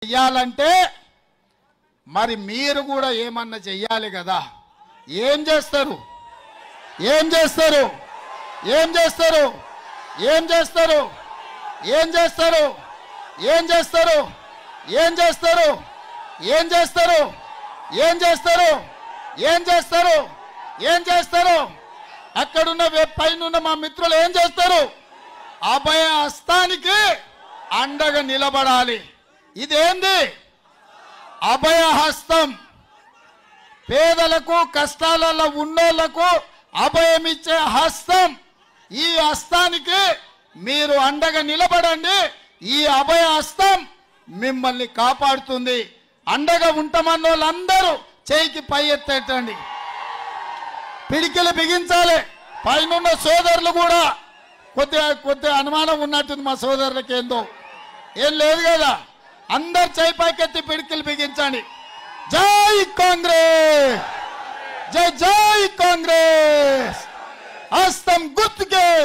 చెయ్యాలంటే మరి మీరు కూడా ఏమన్నా చెయ్యాలి కదా ఏం చేస్తారు ఏం చేస్తారు ఏం చేస్తారు ఏం చేస్తారు ఏం చేస్తారు ఏం చేస్తారు ఏం చేస్తారు ఏం చేస్తారు ఏం చేస్తారు ఏం చేస్తారు ఏం చేస్తారు అక్కడున్న వే- పైనున్న మా మిత్రులు ఏం చేస్తారు అభయ హస్తానికి అండగా నిలబడాలి ఇదేంది అభయ హస్తం పేదలకు కష్టాలలో ఉన్నోళ్లకు అభయమిచ్చే హస్తం ఈ హస్తానికి మీరు అండగా నిలబడండి ఈ అభయ హస్తం మిమ్మల్ని కాపాడుతుంది అండగా ఉంటామన్న వాళ్ళందరూ చేయికి పై ఎత్తేటండి పిడికిలు బిగించాలి పైనున్న సోదరులు కూడా కొద్దిగా కొద్దిగా అనుమానం ఉన్నట్టుంది మా సోదరులకి ఏందో ఏం లేదు కదా అందరు చేయి పైకెత్తి పిడికిలు బిగించండి జై కాంగ్రెస్ జై జై కాంగ్రెస్ హస్తం గుర్తుకే